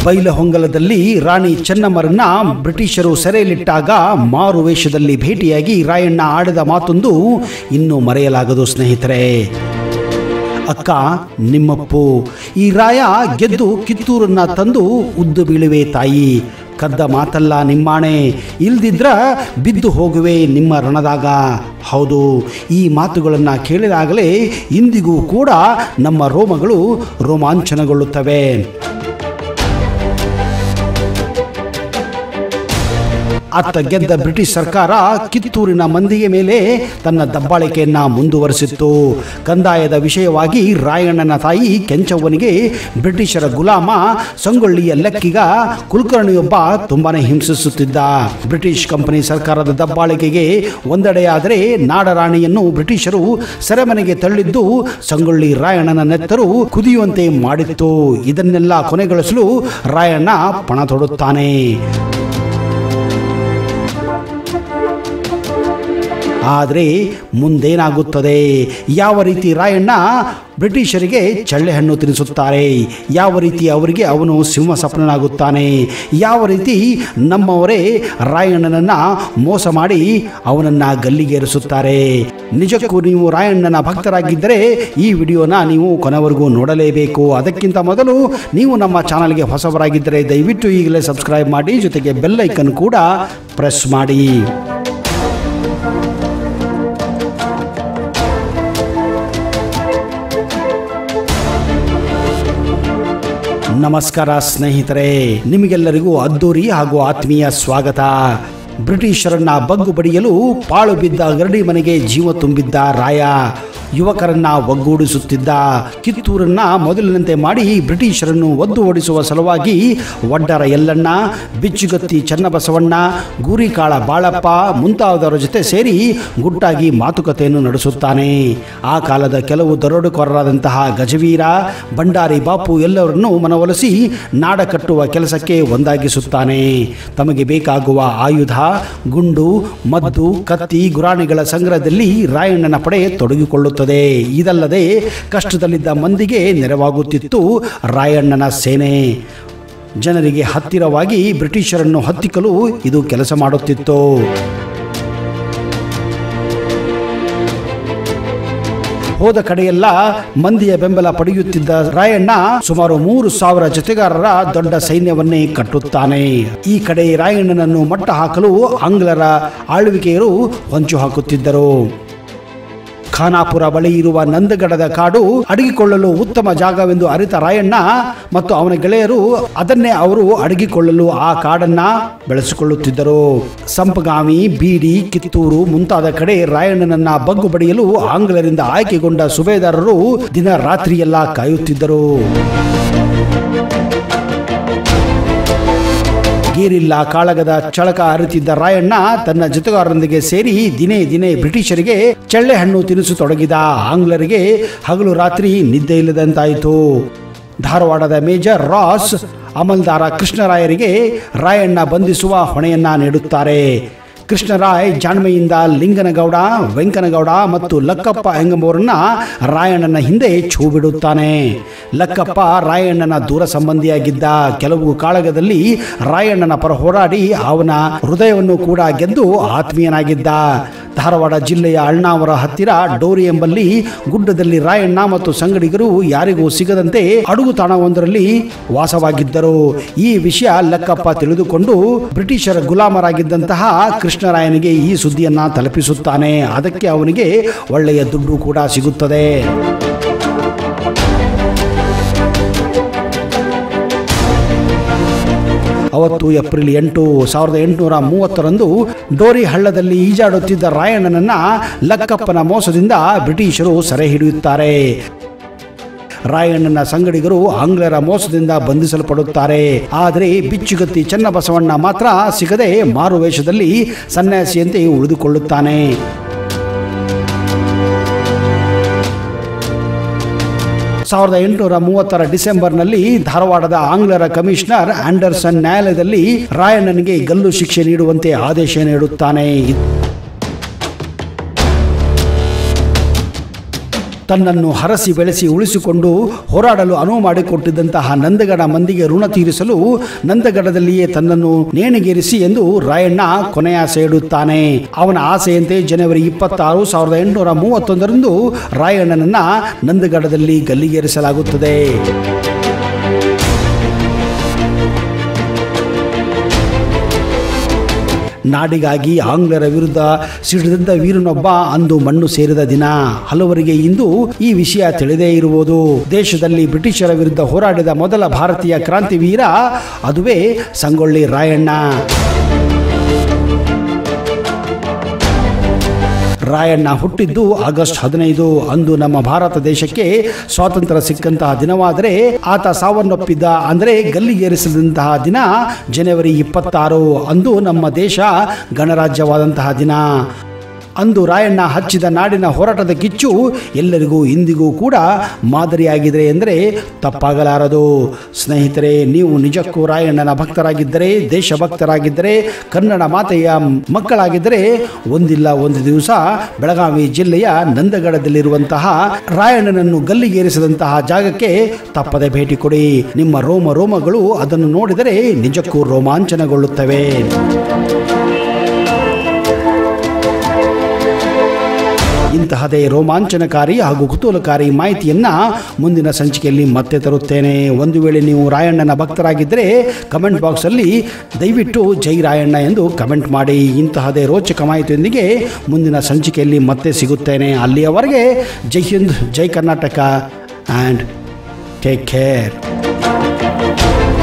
ಬೈಲಹೊಂಗಲದಲ್ಲಿ ರಾಣಿ ಚೆನ್ನಮ್ಮರನ್ನ ಬ್ರಿಟಿಷರು ಸೆರೆಯಲ್ಲಿಟ್ಟಾಗ ಮಾರು ವೇಷದಲ್ಲಿ ಭೇಟಿಯಾಗಿ ರಾಯಣ್ಣ ಆಡಿದ ಮಾತೊಂದು ಇನ್ನೂ ಮರೆಯಲಾಗದು ಸ್ನೇಹಿತರೆ ಅಕ್ಕ ನಿಮ್ಮಪ್ಪು ಈ ರಾಯ ಗೆದ್ದು ಕಿತ್ತೂರನ್ನ ತಂದು ಉದ್ದು ಬೀಳುವೆ ತಾಯಿ ಕದ್ದ ಮಾತಲ್ಲ ನಿಮ್ಮಾಣೆ ಇಲ್ದಿದ್ರ ಬಿದ್ದು ಹೋಗುವೆ ನಿಮ್ಮ ರಣದಾಗ ಹೌದು ಈ ಮಾತುಗಳನ್ನು ಕೇಳಿದಾಗಲೇ ಇಂದಿಗೂ ಕೂಡ ನಮ್ಮ ರೋಮಗಳು ರೋಮಾಂಚನಗೊಳ್ಳುತ್ತವೆ ಅತ್ತ ಗೆದ್ದ ಬ್ರಿಟಿಷ್ ಸರ್ಕಾರ ಕಿತ್ತೂರಿನ ಮಂದಿಗೆ ಮೇಲೆ ತನ್ನ ದಬ್ಬಾಳಿಕೆಯನ್ನ ಮುಂದುವರಿಸಿತ್ತು ಕಂದಾಯದ ವಿಷಯವಾಗಿ ರಾಯಣ್ಣನ ತಾಯಿ ಕೆಂಚವ್ವನಿಗೆ ಬ್ರಿಟಿಷರ ಗುಲಾಮ ಸಂಗೊಳ್ಳಿಯ ಲೆಕ್ಕಿಗ ಕುಲಕರ್ಣಿಯೊಬ್ಬ ತುಂಬಾನೇ ಹಿಂಸಿಸುತ್ತಿದ್ದ ಬ್ರಿಟಿಷ್ ಕಂಪನಿ ಸರ್ಕಾರದ ದಬ್ಬಾಳಿಕೆಗೆ ಒಂದೆಡೆಯಾದರೆ ನಾಡರಾಣಿಯನ್ನು ಬ್ರಿಟಿಷರು ಸೆರೆಮನೆಗೆ ತಳ್ಳಿದ್ದು ಸಂಗೊಳ್ಳಿ ರಾಯಣ್ಣನ ನೆತ್ತರು ಕುದಿಯುವಂತೆ ಮಾಡಿತ್ತು ಇದನ್ನೆಲ್ಲ ಕೊನೆಗೊಳಿಸಲು ರಾಯಣ್ಣ ಪಣ ತೊಡುತ್ತಾನೆ ಆದರೆ ಮುಂದೇನಾಗುತ್ತದೆ ಯಾವ ರೀತಿ ರಾಯಣ್ಣ ಬ್ರಿಟಿಷರಿಗೆ ಚಳ್ಳೆಹಣ್ಣು ತಿನ್ನಿಸುತ್ತಾರೆ ಯಾವ ರೀತಿ ಅವರಿಗೆ ಅವನು ಸಿಂಹಸಪ್ನನಾಗುತ್ತಾನೆ ಯಾವ ರೀತಿ ನಮ್ಮವರೇ ರಾಯಣ್ಣನನ್ನ ಮೋಸ ಮಾಡಿ ಅವನನ್ನ ಗಲ್ಲಿಗೇರಿಸುತ್ತಾರೆ ನಿಜಕ್ಕೂ ನೀವು ರಾಯಣ್ಣನ ಭಕ್ತರಾಗಿದ್ದರೆ ಈ ವಿಡಿಯೋನ ನೀವು ಕೊನೆವರೆಗೂ ನೋಡಲೇಬೇಕು ಅದಕ್ಕಿಂತ ಮೊದಲು ನೀವು ನಮ್ಮ ಚಾನಲ್ಗೆ ಹೊಸಬರಾಗಿದ್ದರೆ ದಯವಿಟ್ಟು ಈಗಲೇ ಸಬ್ಸ್ಕ್ರೈಬ್ ಮಾಡಿ ಜೊತೆಗೆ ಬೆಲ್ ಐಕನ್ ಕೂಡ ಪ್ರೆಸ್ ಮಾಡಿ ನಮಸ್ಕಾರ ಸ್ನೇಹಿತರೆ ನಿಮಗೆಲ್ಲರಿಗೂ ಅದ್ದೂರಿ ಹಾಗೂ ಆತ್ಮೀಯ ಸ್ವಾಗತ ಬ್ರಿಟಿಷರನ್ನ ಬಗ್ಗು ಬಡಿಯಲು ಪಾಳು ಬಿದ್ದ ಗರಡಿ ಮನೆಗೆ ಜೀವ ತುಂಬಿದ್ದ ರಾಯ ಯುವಕರನ್ನ ಒಗ್ಗೂಡಿಸುತ್ತಿದ್ದ ಕಿತ್ತೂರನ್ನ ಮೊದಲಿನಂತೆ ಮಾಡಿ ಬ್ರಿಟಿಷರನ್ನು ಒದ್ದು ಓಡಿಸುವ ಸಲುವಾಗಿ ಒಡ್ಡರ ಯಲ್ಲಣ್ಣ ಬಿಚ್ಚುಗತ್ತಿ ಚನ್ನಬಸವಣ್ಣ ಗೂರಿಕಾಳ ಬಾಳಪ್ಪ ಮುಂತಾದವರ ಜೊತೆ ಸೇರಿ ಗುಟ್ಟಾಗಿ ಮಾತುಕತೆಯನ್ನು ನಡೆಸುತ್ತಾನೆ ಆ ಕಾಲದ ಕೆಲವು ದರೋಡೆಕೋರರಾದಂತಹ ಗಜವೀರ ಭಂಡಾರಿ ಬಾಪು ಎಲ್ಲವರನ್ನು ಮನವೊಲಿಸಿ ನಾಡ ಕಟ್ಟುವ ಕೆಲಸಕ್ಕೆ ಒಂದಾಗಿಸುತ್ತಾನೆ ತಮಗೆ ಬೇಕಾಗುವ ಆಯುಧ ಗುಂಡು ಮದ್ದು ಕತ್ತಿ ಗುರಾಣಿಗಳ ಸಂಗ್ರಹದಲ್ಲಿ ರಾಯಣ್ಣನ ಪಡೆ ತೊಡಗಿಕೊಳ್ಳುತ್ತದೆ ಇದಲ್ಲದೆ ಕಷ್ಟದಲ್ಲಿದ್ದ ಮಂದಿಗೆ ನೆರವಾಗುತ್ತಿತ್ತು ರಾಯಣ್ಣನ ಸೇನೆ ಜನರಿಗೆ ಹತ್ತಿರವಾಗಿ ಬ್ರಿಟಿಷರನ್ನು ಹತ್ತಿಕ್ಕಲು ಇದು ಕೆಲಸ ಮಾಡುತ್ತಿತ್ತು ಹೋದ ಕಡೆಯೆಲ್ಲ ಮಂದಿಯ ಬೆಂಬಲ ಪಡೆಯುತ್ತಿದ್ದ ರಾಯಣ್ಣ ಸುಮಾರು ಮೂರು ಸಾವಿರ ಜೊತೆಗಾರರ ದೊಡ್ಡ ಸೈನ್ಯವನ್ನೇ ಕಟ್ಟುತ್ತಾನೆ ಈ ಕಡೆ ರಾಯಣ್ಣನನ್ನು ಮಟ್ಟ ಹಾಕಲು ಆಂಗ್ಲರ ಆಳ್ವಿಕೆಯರು ಹೊಂಚು ಹಾಕುತ್ತಿದ್ದರು ಖಾನಾಪುರ ಬಳಿ ಇರುವ ನಂದಗಡದ ಕಾಡು ಅಡಗಿಕೊಳ್ಳಲು ಉತ್ತಮ ಜಾಗವೆಂದು ಅರಿತ ರಾಯಣ್ಣ ಮತ್ತು ಅವನ ಗೆಳೆಯರು ಅದನ್ನೇ ಅವರು ಅಡಗಿಕೊಳ್ಳಲು ಆ ಕಾಡನ್ನ ಬೆಳೆಸಿಕೊಳ್ಳುತ್ತಿದ್ದರು ಸಂಪಗಾಮಿ ಬೀಡಿ ಕಿತ್ತೂರು ಮುಂತಾದ ಕಡೆ ರಾಯಣ್ಣನನ್ನ ಬಗ್ಗು ಬಡಿಯಲು ಆಂಗ್ಲರಿಂದ ಆಯ್ಕೆಗೊಂಡ ಸುಬೇದಾರರು ದಿನ ರಾತ್ರಿಯೆಲ್ಲ ಕಾಯುತ್ತಿದ್ದರು ಗೀರಿಲ್ಲ ಕಾಳಗದ ಚಳಕ ಅರಿತಿದ್ದ ರಾಯಣ್ಣ ತನ್ನ ಜೊತೆಗಾರರೊಂದಿಗೆ ಸೇರಿ ದಿನೇ ದಿನೇ ಬ್ರಿಟಿಷರಿಗೆ ಚಳ್ಳೆ ಹಣ್ಣು ತಿನಿಸತೊಡಗಿದ ಆಂಗ್ಲರಿಗೆ ಹಗಲು ರಾತ್ರಿ ನಿದ್ದೆ ಇಲ್ಲದಂತಾಯಿತು ಧಾರವಾಡದ ಮೇಜರ್ ರಾಸ್ ಅಮಲ್ದಾರ ಕೃಷ್ಣರಾಯರಿಗೆ ರಾಯಣ್ಣ ಬಂಧಿಸುವ ಹೊಣೆಯನ್ನ ನೀಡುತ್ತಾರೆ ಕೃಷ್ಣರಾಯ್ ಜಾಣ್ಮೆಯಿಂದ ಲಿಂಗನಗೌಡ ವೆಂಕನಗೌಡ ಮತ್ತು ಲಕ್ಕಪ್ಪ ಎಂಬುವರನ್ನ ರಾಯಣ್ಣನ ಹಿಂದೆ ಛೂ ಬಿಡುತ್ತಾನೆ ಲಕ್ಕಪ್ಪ ರಾಯಣ್ಣನ ದೂರ ಸಂಬಂಧಿಯಾಗಿದ್ದ ಕೆಲವು ಕಾಳಗದಲ್ಲಿ ರಾಯಣ್ಣನ ಪರ ಹೋರಾಡಿ ಅವನ ಹೃದಯವನ್ನು ಕೂಡ ಗೆದ್ದು ಆತ್ಮೀಯನಾಗಿದ್ದ ಧಾರವಾಡ ಜಿಲ್ಲೆಯ ಅಳ್ನಾವರ ಹತ್ತಿರ ಡೋರಿ ಎಂಬಲ್ಲಿ ಗುಡ್ಡದಲ್ಲಿ ರಾಯಣ್ಣ ಮತ್ತು ಸಂಗಡಿಗರು ಯಾರಿಗೂ ಸಿಗದಂತೆ ಅಡುಗುತಾಣವೊಂದರಲ್ಲಿ ವಾಸವಾಗಿದ್ದರು ಈ ವಿಷಯ ಲೆಕ್ಕಪ್ಪ ತಿಳಿದುಕೊಂಡು ಬ್ರಿಟಿಷರ ಗುಲಾಮರಾಗಿದ್ದಂತಹ ಕೃಷ್ಣರಾಯನಿಗೆ ಈ ಸುದ್ದಿಯನ್ನ ತಲುಪಿಸುತ್ತಾನೆ ಅದಕ್ಕೆ ಅವನಿಗೆ ಒಳ್ಳೆಯ ದುಡ್ಡು ಕೂಡ ಸಿಗುತ್ತದೆ ಅವತ್ತು ಏಪ್ರಿಲ್ ಎಂಟು ಸಾವಿರದ ಎಂಟುನೂರ ಮೂವತ್ತರಂದು ಡೋರಿ ಹಳ್ಳದಲ್ಲಿ ಈಜಾಡುತ್ತಿದ್ದ ರಾಯಣ್ಣನನ್ನ ಲಕ್ಕಪ್ಪನ ಮೋಸದಿಂದ ಬ್ರಿಟಿಷರು ಸೆರೆ ಹಿಡಿಯುತ್ತಾರೆ ರಾಯಣ್ಣನ ಸಂಗಡಿಗರು ಆಂಗ್ಲರ ಮೋಸದಿಂದ ಬಂಧಿಸಲ್ಪಡುತ್ತಾರೆ ಆದರೆ ಬಿಚ್ಚುಗತ್ತಿ ಚನ್ನಬಸವಣ್ಣ ಮಾತ್ರ ಸಿಗದೆ ಮಾರುವೇಷದಲ್ಲಿ ಸನ್ಯಾಸಿಯಂತೆ ಉಳಿದುಕೊಳ್ಳುತ್ತಾನೆ ಸಾವಿರದ ಎಂಟುನೂರ ಮೂವತ್ತರ ಡಿಸೆಂಬರ್ನಲ್ಲಿ ಧಾರವಾಡದ ಆಂಗ್ಲರ ಕಮಿಷನರ್ ಆಂಡರ್ಸನ್ ನ್ಯಾಯಾಲಯದಲ್ಲಿ ರಾಯಣ್ಣನಿಗೆ ಗಲ್ಲು ಶಿಕ್ಷೆ ನೀಡುವಂತೆ ಆದೇಶ ನೀಡುತ್ತಾನೆ ತನ್ನನ್ನು ಹರಸಿ ಬೆಳೆಸಿ ಉಳಿಸಿಕೊಂಡು ಹೋರಾಡಲು ಅನುವು ಮಾಡಿಕೊಟ್ಟಿದ್ದಂತಹ ನಂದಗಡ ಮಂದಿಗೆ ಋಣ ತೀರಿಸಲು ನಂದಗಡದಲ್ಲಿಯೇ ತನ್ನನ್ನು ನೇಣಿಗೇರಿಸಿ ಎಂದು ರಾಯಣ್ಣ ಕೊನೆಯಾಸೆ ಇಡುತ್ತಾನೆ ಅವನ ಆಸೆಯಂತೆ ಜನವರಿ ಇಪ್ಪತ್ತಾರು ಸಾವಿರದ ಎಂಟುನೂರ ಮೂವತ್ತೊಂದರಂದು ರಾಯಣ್ಣನನ್ನ ನಂದಗಡದಲ್ಲಿ ಗಲ್ಲಿಗೇರಿಸಲಾಗುತ್ತದೆ ನಾಡಿಗಾಗಿ ಆಂಗ್ಲರ ವಿರುದ್ಧ ಸಿಡಿದಂತ ವೀರನೊಬ್ಬ ಅಂದು ಮಣ್ಣು ಸೇರಿದ ದಿನ ಹಲವರಿಗೆ ಇಂದು ಈ ವಿಷಯ ತಿಳಿದೇ ಇರುವುದು ದೇಶದಲ್ಲಿ ಬ್ರಿಟಿಷರ ವಿರುದ್ಧ ಹೋರಾಡಿದ ಮೊದಲ ಭಾರತೀಯ ಕ್ರಾಂತಿವೀರ ಅದುವೇ ಸಂಗೊಳ್ಳಿ ರಾಯಣ್ಣ ರಾಯಣ್ಣ ಹುಟ್ಟಿದ್ದು ಆಗಸ್ಟ್ ಹದಿನೈದು ಅಂದು ನಮ್ಮ ಭಾರತ ದೇಶಕ್ಕೆ ಸ್ವಾತಂತ್ರ್ಯ ಸಿಕ್ಕಂತಹ ದಿನವಾದರೆ ಆತ ಸಾವನ್ನಪ್ಪಿದ್ದ ಅಂದರೆ ಗಲ್ಲಿಗೇರಿಸಿದಂತಹ ದಿನ ಜನವರಿ ಇಪ್ಪತ್ತಾರು ಅಂದು ನಮ್ಮ ದೇಶ ಗಣರಾಜ್ಯವಾದಂತಹ ದಿನ ಅಂದು ರಾಯಣ್ಣ ಹಚ್ಚಿದ ನಾಡಿನ ಹೋರಾಟದ ಕಿಚ್ಚು ಎಲ್ಲರಿಗೂ ಇಂದಿಗೂ ಕೂಡ ಮಾದರಿಯಾಗಿದೆ ಎಂದರೆ ತಪ್ಪಾಗಲಾರದು ಸ್ನೇಹಿತರೆ ನೀವು ನಿಜಕ್ಕೂ ರಾಯಣ್ಣನ ಭಕ್ತರಾಗಿದ್ದರೆ ದೇಶಭಕ್ತರಾಗಿದ್ದರೆ ಕನ್ನಡ ಮಾತೆಯ ಮಕ್ಕಳಾಗಿದ್ದರೆ ಒಂದಿಲ್ಲ ಒಂದು ದಿವಸ ಬೆಳಗಾವಿ ಜಿಲ್ಲೆಯ ನಂದಗಡದಲ್ಲಿರುವಂತಹ ರಾಯಣ್ಣನನ್ನು ಗಲ್ಲಿಗೇರಿಸಿದಂತಹ ಜಾಗಕ್ಕೆ ತಪ್ಪದೆ ಭೇಟಿ ಕೊಡಿ ನಿಮ್ಮ ರೋಮ ರೋಮಗಳು ಅದನ್ನು ನೋಡಿದರೆ ನಿಜಕ್ಕೂ ರೋಮಾಂಚನಗೊಳ್ಳುತ್ತವೆ ಇಂತಹದೇ ರೋಮಾಂಚನಕಾರಿ ಹಾಗೂ ಕುತೂಹಲಕಾರಿ ಮಾಹಿತಿಯನ್ನ ಮುಂದಿನ ಸಂಚಿಕೆಯಲ್ಲಿ ಮತ್ತೆ ತರುತ್ತೇನೆ ಒಂದು ವೇಳೆ ನೀವು ರಾಯಣ್ಣನ ಭಕ್ತರಾಗಿದ್ದರೆ ಕಮೆಂಟ್ ಬಾಕ್ಸಲ್ಲಿ ದಯವಿಟ್ಟು ಜೈ ರಾಯಣ್ಣ ಎಂದು ಕಮೆಂಟ್ ಮಾಡಿ ಇಂತಹದೇ ರೋಚಕ ಮಾಹಿತಿಯೊಂದಿಗೆ ಮುಂದಿನ ಸಂಚಿಕೆಯಲ್ಲಿ ಮತ್ತೆ ಸಿಗುತ್ತೇನೆ ಅಲ್ಲಿಯವರೆಗೆ ಜೈ ಹಿಂದ್ ಜೈ ಕರ್ನಾಟಕ ಆ್ಯಂಡ್ ಟೇಕ್ ಕೇರ್